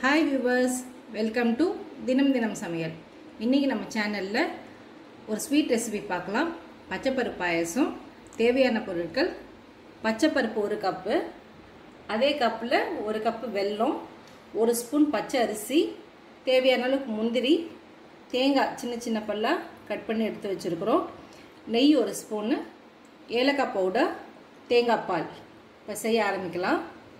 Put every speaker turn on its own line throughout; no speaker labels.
hi viewers welcome to தினம் தினம் சமையல் இன்றைக்கி நம்ம சேனலில் ஒரு ஸ்வீட் ரெசிபி பார்க்கலாம் பச்சைப்பருப்பு பாயசம் தேவையான பொருட்கள் பச்சைப்பருப்பு ஒரு கப்பு அதே கப்பில் ஒரு கப்பு வெல்லம் ஒரு ஸ்பூன் பச்சை அரிசி தேவையான அளவுக்கு முந்திரி தேங்காய் சின்ன சின்ன பல்லாக கட் பண்ணி எடுத்து வச்சுருக்குறோம் நெய் ஒரு ஸ்பூனு ஏலக்காய் பவுடர் தேங்காய் பால் இப்போ செய்ய ஆரம்பிக்கலாம்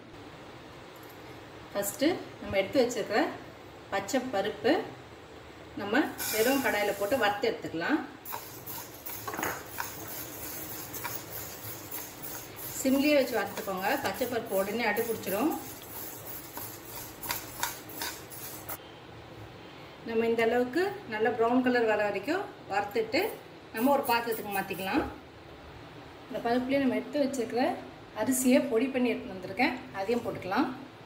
ஃபஸ்ட்டு நம்ம எடுத்து வச்சுருக்கிற பச்சை பருப்பு நம்ம வெறும் கடாயில் போட்டு வறுத்து எடுத்துக்கலாம் சிம்லேயே வச்சு வறுத்துக்கோங்க பச்சை பருப்பு உடனே அடி பிடிச்சிடும் நம்ம இந்த அளவுக்கு நல்லா ப்ரௌன் கலர் வர வரைக்கும் வறுத்துட்டு நம்ம ஒரு பாத்திரத்துக்கு மாற்றிக்கலாம் இந்த பருப்புலேயே நம்ம எடுத்து வச்சுருக்கிற அரிசியை பொடி பண்ணி எடுத்து வந்திருக்கேன் அதையும் போட்டுக்கலாம்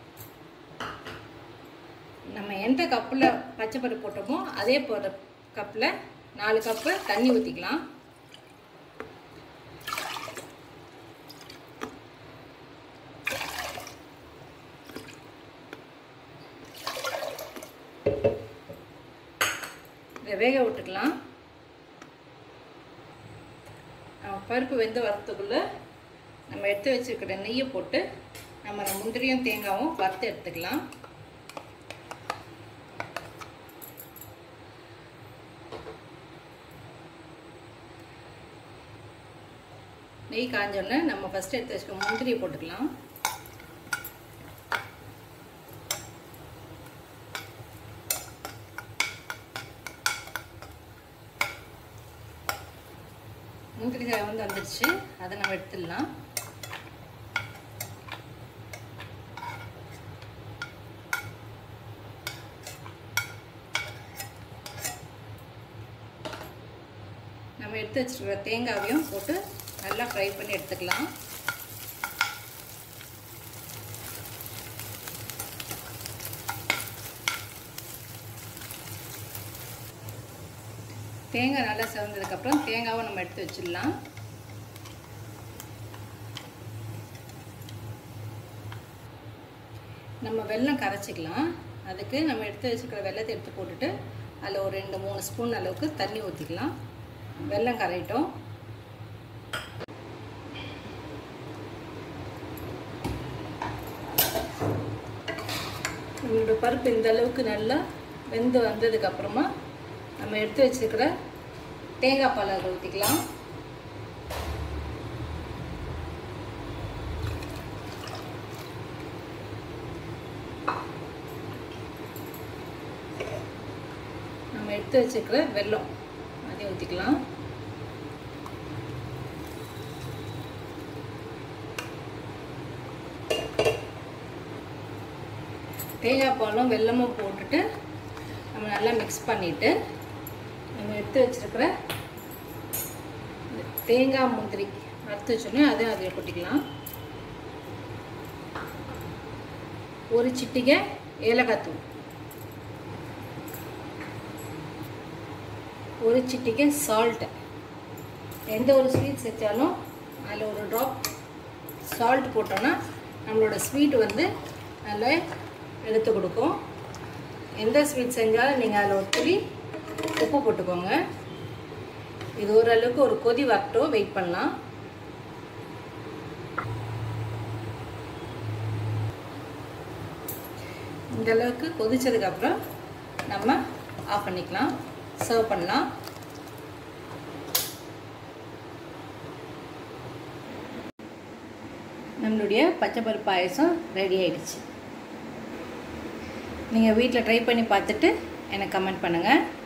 நம்ம எந்த கப்பில் பச்சை பருப்பு போட்டோமோ அதே போகிற கப்பில் நாலு கப்பு தண்ணி ஊற்றிக்கலாம் இதை வேக விட்டுக்கலாம் பருப்பு வெந்து வரத்துக்குள்ளே நம்ம எடுத்து வச்சுருக்கிற நெய்யை போட்டு நம்ம அந்த முந்திரியும் தேங்காயும் வறுத்து எடுத்துக்கலாம் நெய் காஞ்சோடனே நம்ம ஃபஸ்ட்டு எடுத்து வச்சுக்க முந்திரியை போட்டுக்கலாம் முந்திரி வந்து வந்துடுச்சு அதை நம்ம எடுத்துடலாம் நம்ம எடுத்து வச்சுருக்கிற தேங்காவையும் போட்டு நல்லா ஃப்ரை பண்ணி எடுத்துக்கலாம் தேங்காய் நல்லா சிவந்ததுக்கப்புறம் தேங்காவை நம்ம எடுத்து வச்சிடலாம் நம்ம வெல்லம் கரைச்சிக்கலாம் அதுக்கு நம்ம எடுத்து வச்சுக்கிற வெள்ளத்தை எடுத்து போட்டுட்டு அதில் ஒரு ரெண்டு மூணு ஸ்பூன் அளவுக்கு தண்ணி ஊற்றிக்கலாம் வெல்லம் கரையிட்டோம் நம்மளோட பருப்பு இந்த அளவுக்கு நல்லா வெந்து வந்ததுக்கப்புறமா நம்ம எடுத்து வச்சுருக்கிற தேங்காய் பால் அதில் ஊற்றிக்கலாம் நம்ம எடுத்து வச்சுருக்கிற வெல்லம் அதையும் ஊற்றிக்கலாம் தேங்காய் பாலும் வெல்லமும் போட்டுட்டு நம்ம நல்லா மிக்ஸ் பண்ணிவிட்டு நம்ம எடுத்து வச்சுருக்கிற தேங்காய் முந்திரி வறுத்து வச்சோன்னே அதையும் அதில் கொட்டிக்கலாம் ஒரு சிட்டிகை ஏலக்காய் தூள் ஒரு சிட்டிகை சால்ட்டு எந்த ஒரு ஸ்வீட் செஞ்சாலும் அதில் ஒரு ட்ராப் சால்ட் போட்டோன்னா நம்மளோட ஸ்வீட் வந்து நல்லா எடுத்து கொடுக்கும் எந்த ஸ்வீட் செஞ்சாலும் நீங்கள் அதில் ஒரு துளி உப்பு போட்டுக்கோங்க இது ஓரளவுக்கு ஒரு கொதி வரட்டும் வெயிட் பண்ணலாம் இந்த அளவுக்கு கொதிச்சதுக்கப்புறம் நம்ம ஆஃப் பண்ணிக்கலாம் சர்வ் பண்ணலாம் நம்மளுடைய பச்சைப்பருப்பு பாயசம் ரெடி ஆயிடுச்சு நீங்கள் வீட்டில் ட்ரை பண்ணி பார்த்துட்டு எனக்கு கமெண்ட் பண்ணுங்கள்